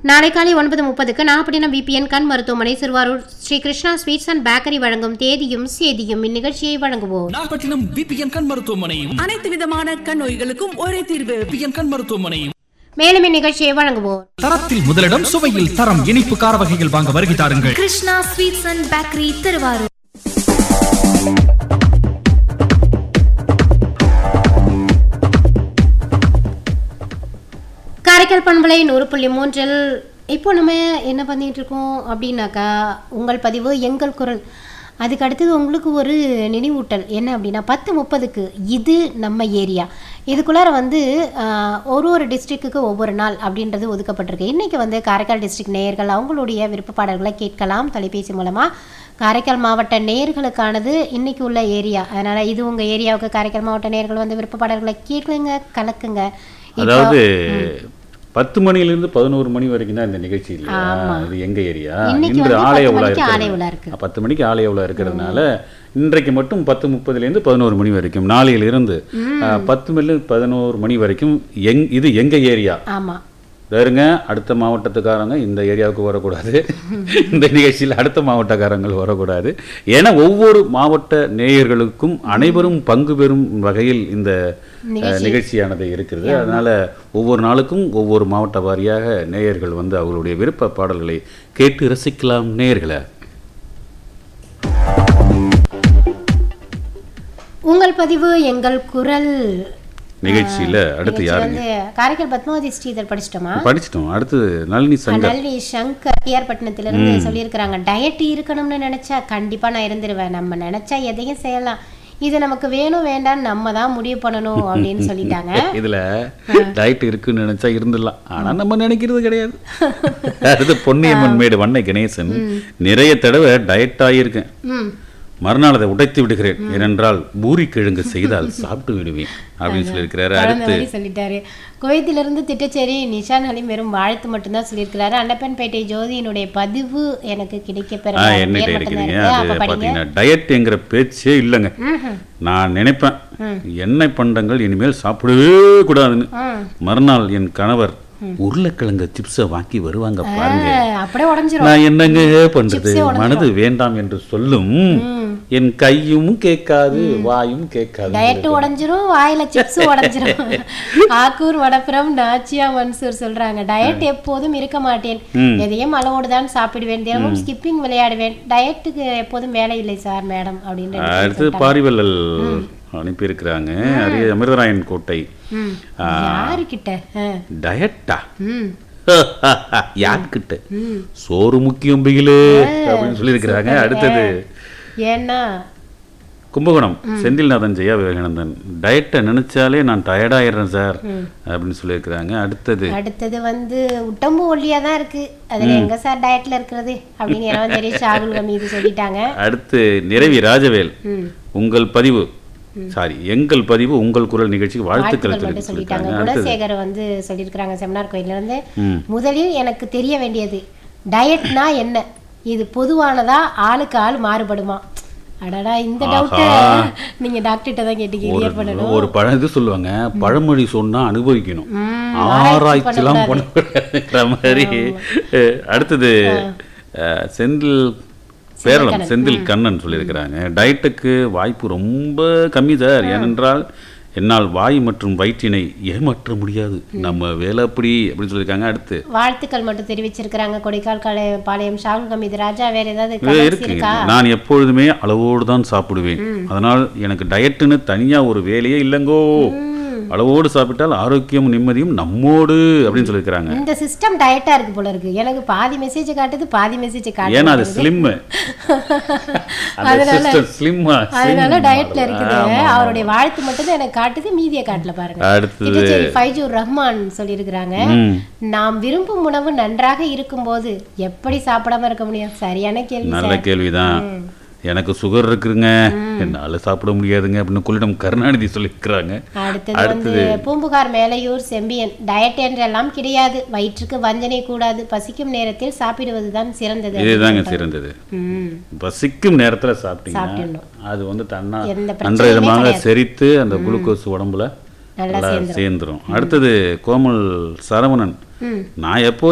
நாளை காலை ஒன்பது முப்பதுக்கு நாகப்பட்டினம் விபிஎன் கண் மருத்துவமனை Thiruvarur Sri Krishna sweets and bakery வழங்கும் தேதியும் சேதியும் இந்நிகழ்ச்சியை வழங்குவோம் நாகப்பட்டினம் விபிஎன் கண் மருத்துவமனையும் அனைத்து விதமான கண் நோய்களுக்கும் ஒரே தீர்வு விபிஎன் கண் மருத்துவமனையும் மேலும் இந்நிகழ்ச்சியை வழங்குவோம் தரத்தில் முதலிடம் சுவையில் தரம் இனிப்பு கார வகைகள் வாங்க வருகை தாருங்கள் Krishna sweets and bakery Thiruvarur Karaikal பண்பலை நூறு புள்ளி மூன்றில் இப்போ நம்ம என்ன பண்ணிட்டு இருக்கோம் அப்படின்னாக்கா உங்கள் பதிவு எங்கள் குரல் அதுக்கு அடுத்தது உங்களுக்கு ஒரு நினைவூட்டல் என்ன அப்படின்னா பத்து முப்பதுக்கு இது நம்ம ஏரியா இதுக்குள்ளார வந்து ஆஹ், ஒரு ஒரு டிஸ்ட்ரிக்ட்டுக்கு ஒவ்வொரு நாள் அப்படின்றது ஒதுக்கப்பட்டிருக்கு இன்றைக்கி வந்து காரைக்கால் டிஸ்ட்ரிக்ட் நேயர்கள் அவங்களுடைய விருப்ப பாடல்களை கேட்கலாம் தொலைபேசி மூலமாக காரைக்கால் மாவட்ட நேயர்களுக்கானது இன்னைக்கு உள்ள ஏரியா அதனால் இது உங்கள் ஏரியாவுக்கு காரைக்கால் மாவட்ட நேயர்கள் வந்து விருப்ப பாடல்களை கேட்குங்க கலக்குங்க இப்போ- அதாவது பத்து மணிலிருந்து பதினோரு மணி வரைக்கும் தான் இந்த நிகழ்ச்சி இல்லையா ஆமா. இது எங்க ஏரியா இன்னைக்கு இன்று வந்து ஆலய பத்து உலா மணிக்கு இருக்கிறது. ஆலய உலா இருக்கு. பத்து மணிக்கு ஆலய உலா இருக்கிறதுனால இன்றைக்கு மட்டும் பத்து முப்பதுலேருந்து பதினோரு மணி வரைக்கும் நாளையிலிருந்து அஹ், பத்து மணிலிருந்து பதினோரு மணி வரைக்கும் எங் இது எங்க ஏரியா ஆமாம் வேறுங்க அடுத்த மாவட்டத்துக்காரங்க இந்த ஏரியாவுக்கு வரக்கூடாது இந்த நிகழ்ச்சியில் அடுத்த மாவட்டக்காரங்கள் வரக்கூடாது ஏன்னா ஒவ்வொரு மாவட்ட நேயர்களுக்கும் அனைவரும் பங்கு பெறும் வகையில் இந்த அஹ், நிகழ்ச்சியானது இருக்கிறது அதனால ஒவ்வொரு நாளுக்கும் ஒவ்வொரு மாவட்ட வாரியாக நேயர்கள் வந்து அவர்களுடைய விருப்ப பாடல்களை கேட்டு ரசிக்கலாம் நேயர்களை உங்கள் பதிவு எங்கள் குரல் நிகழ்ச்சியில அடுத்து நிகழ்ச்சி யாருங்க வந்து காரைக்கால் பத்மாவதி ஸ்ரீதர் படிச்சிட்டோமா படிச்சிட்டோம் அடுத்து நளினி சங்கர் நளினி சங்கர் டிஆர் பட்டினத்திலிருந்து சொல்லியிருக்கிறாங்க டயட் இருக்கணும்னு நினைச்சா கண்டிப்பா நான் இருந்துருவேன் நம்ம நினைச்சா எதையும் செய்யலாம் இது நமக்கு வேணும் வேண்டாம்னு நம்ம தான் முடிவு பண்ணணும் அப்படின்னு சொல்லிட்டாங்க இதுல டயட் இருக்குன்னு நினைச்சா இருந்துடலாம் ஆனா நம்ம நினைக்கிறது கிடையாது அடுத்து பொன்னியம்மன் மேடு வண்ணை கணேசன் நிறைய தடவை டயட் ஆகியிருக்கேன் ம் மறுநாள் அதை உடைத்து விடுகிறேன் ஏனென்றால் பூரி கிழங்கு செய்தால் சாப்பிட்டு விடுவேன் அப்படின்னு சொல்லியிருக்கிறாரு குழந்தை அடுத்து மாதிரி சொல்லிட்டாரு குவைத்திலிருந்து திட்டச்சேரி நிஷான் அலி வெறும் வாழ்த்து மட்டும்தான் சொல்லியிருக்கிறாரு அண்டப்பன்பேட்டை ஜோதியினுடைய பதிவு எனக்கு கிடைக்க ஆ பெற என்னகிட்ட பேர் மட்டும்தான் இருக்கிறீங்க இருக்கு அது அப்ப படிங்க பார்த்தீங்கன்னா டயட்டுங்கிற பேச்சே இல்லைங்க நான் நினைப்பேன் எண்ணெய் பண்டங்கள் இனிமேல் சாப்பிடவே கூடாதுன்னு மறுநாள் என் கணவர் உருளைக்கிழங்கு சிப்ஸை வாங்கி வருவாங்க பாருங்க ஆ, அப்படியே உடஞ்சிரும் நான் என்னங்க பண்றது மனது வேண்டாம் என்று சொல்லும் என் கையும் கேட்காது வாயும் கேட்காது டயட் உடைஞ்சிரும் வாயில சிப்ஸ் உடைஞ்சிரும் ஆக்கூர் வடப்புறம் நாச்சியா மன்சூர் சொல்றாங்க டயட் எப்போதும் இருக்க மாட்டேன் எதையும் அளவோடு தான் சாப்பிடுவேன் தினமும் ஸ்கிப்பிங் விளையாடுவேன் டயட்டுக்கு எப்போதும் வேலை இல்லை சார் மேடம் அப்படின்னு அடுத்து பாரிவல்லல் அனுப்பியிருக்கிறாங்க அரிய அமிர்தராயன் கோட்டை ம். ஆ. யாருக்கிட்ட ஆ. டயட்டா ம் யார்கிட்ட சோறு முக்கியம் பிகிலு அப்படின்னு சொல்லியிருக்கிறாங்க அடுத்தது ஏன்னா கும்பகோணம் செந்தில்நாதன் ஜெயா விவேகானந்தன் டயட்டை நினைச்சாலே நான் டயர்டாயிடுறேன் சார் அப்படின்னு சொல்லியிருக்கிறாங்க அடுத்தது அடுத்தது வந்து உடம்பு ஒல்லியா தான் இருக்கு அதுல எங்க சார் டயட்ல இருக்கிறது அப்படின்னு எனக்கு தெரியும் ஷாகுல் மீது சொல்லிட்டாங்க அடுத்து நிறைவி ராஜவேல் உங்கள் பதிவு சாரி எங்கள் பதிவு உங்கள் குரல் நிகழ்ச்சிக்கு வாழ்த்துக்கள் வாழ்த்துக்கள் மட்டும் சொல்லிட்டாங்க சொல்லியிருக்காங்க அடுத்தது குணசேகர் வந்து சொல்லியிருக்கிறாங்க செமினார் கோயில்ல இருந்து ம். முதலில் எனக்கு தெரிய வேண்டியது டயட்னா என்ன இது பொதுவானதா ஆளுக்கு ஆள் மாறுபடுமா அடடா இந்த டவுட்டை நீங்க டாக்டர்கிட்ட தான் கேட்டு கிளியர் பண்ணணும் ஒரு பழ இது சொல்லுவாங்க பழமொழி சொன்னா அனுபவிக்கணும் ம், ஆராய்ச்சிலாம் பண்ணக்கூடாதுங்கிற மாதிரி அஹ், அடுத்தது அஹ், செந்தில் பேரளம் செந்தில் கண்ணன் சொல்லியிருக்கிறாங்க டயட்டுக்கு வாய்ப்பு ரொம்ப கம்மி சார் ஏனென்றால் என்னால் வாய் மற்றும் வயிற்றினை ஏமாற்ற முடியாது நம்ம வேலை அப்படி அப்படின்னு சொல்லியிருக்காங்க அடுத்து வாழ்த்துக்கள் மட்டும் தெரிவிச்சிருக்கிறாங்க கொடைக்கால் கலை பாளையம் ஷாகுல் கமீது ராஜா வேற ஏதாவது இது comments இருக்குங்க இருக்கா நான் எப்பொழுதுமே அளவோடு தான் சாப்பிடுவேன் அதனால் எனக்கு டயட்டுன்னு தனியா ஒரு வேலையே இல்லைங்கோ அளவோடு சாப்பிட்டால் ஆரோக்கியம் நிம்மதியும் நம்மோடு அப்படின்னு சொல்லியிருக்கிறாங்க இந்த சிஸ்டம் டயட்டா இருக்கு போல இருக்கு எனக்கு பாதி மெசேஜ் காட்டுது பாதி மெசேஜ் ஏன்னா அது காட்டுது ஸ்லிம் அந்த அதனால- சிஸ்டம் ஸ்லிம்மா அதனால டயட்ல இருக்குது அவருடைய வாழ்த்து மட்டும் தான் எனக்கு காட்டுது மீதியை காட்டல பாருங்க அடுத்தது திட்டச்சேரி ஃபைஜூர் ரஹ்மான் சொல்லியிருக்கிறாங்க ம். நாம் விரும்பும் உணவு நன்றாக இருக்கும்போது எப்படி சாப்பிடாம இருக்க முடியும் சரியான கேள்வி நல்ல சார் கேள்விதான் எனக்கு சுகர் இருக்குங்க என்னால சாப்பிட முடியாதுங்க அப்படின்னு கொள்ளிடம் கருணாநிதி சொல்லியிருக்கிறாங்க அடுத்தது வந்து பூம்புகார் மேலையூர் செம்பியன் டயட் என்றெல்லாம் கிடையாது வயிற்றுக்கு வஞ்சனை கூடாது பசிக்கும் நேரத்தில் சாப்பிடுவதுதான் சிறந்தது இதுதாங்க சிறந்தது ம். பசிக்கும் நேரத்துல சாப்பிட்டீங்கன்னா சாப்பிடணும். அது வந்து தன்னா எந்த அன்றைய பிரச்சனையுமே விதமாக கிடையாது. செரித்து அந்த குளுக்கோஸ் உடம்புல நல்லா நல்லா சேர்ந்துரும். சேர்ந்துரும் அடுத்தது கோமல் சரவணன் நான் எப்போ